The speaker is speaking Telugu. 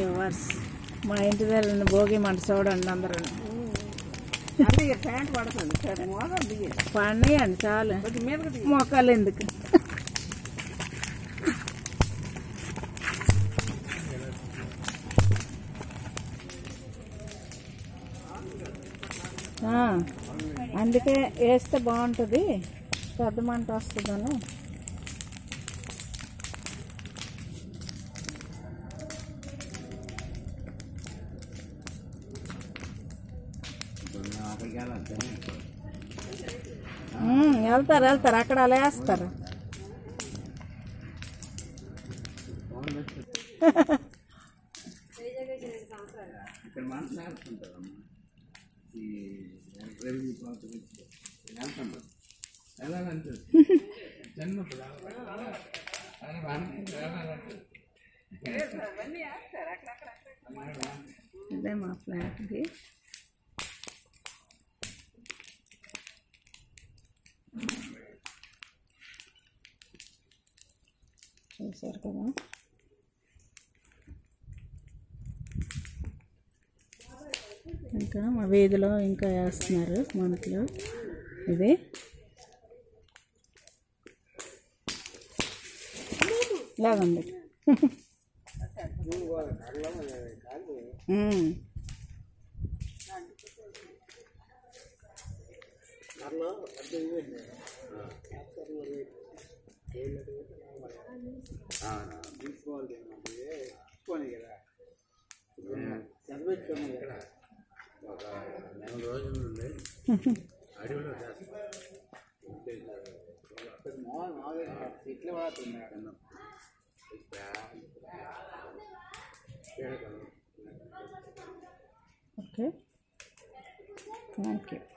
వ్యూవర్స్ మా ఇంటి దగ్గర భోగి మంట చూడండి అందరూ అంటే ఇక ప్యాంట్ పడుతుంది సరే మోసం దిగి పండియండి చాలు కొద్ది మీదకి దిగి మొక్కలు ఎందుకు ఆ, అందుకే వేస్తే బాగుంటుంది పెద్ద మంట వస్తుందని ఉమ్, వెళ్తారు వెళ్తారు అక్కడ అలా వేస్తారు ఇక్కడ మాట్లాడుతుంటారమ్మా ఈ రెవెన్యూ ప్రాంతం నుంచి వెళ్తాను వెళ్ళాలంటే చిన్నప్పుడు అని వాడిని వెళ్ళాలంటే ఇదే మా ఫ్లాట్ది చూసారు కదా ఇంకా మా వీధిలో ఇంకా వేస్తున్నారు మంటలు ఇది లాగండి ఉమ్. ఒక నెల రోజుల నుండి అడవిలో చేస్తాను ఇట్లా వాడుతున్నాడు ఓకే థ్యాంక్ యూ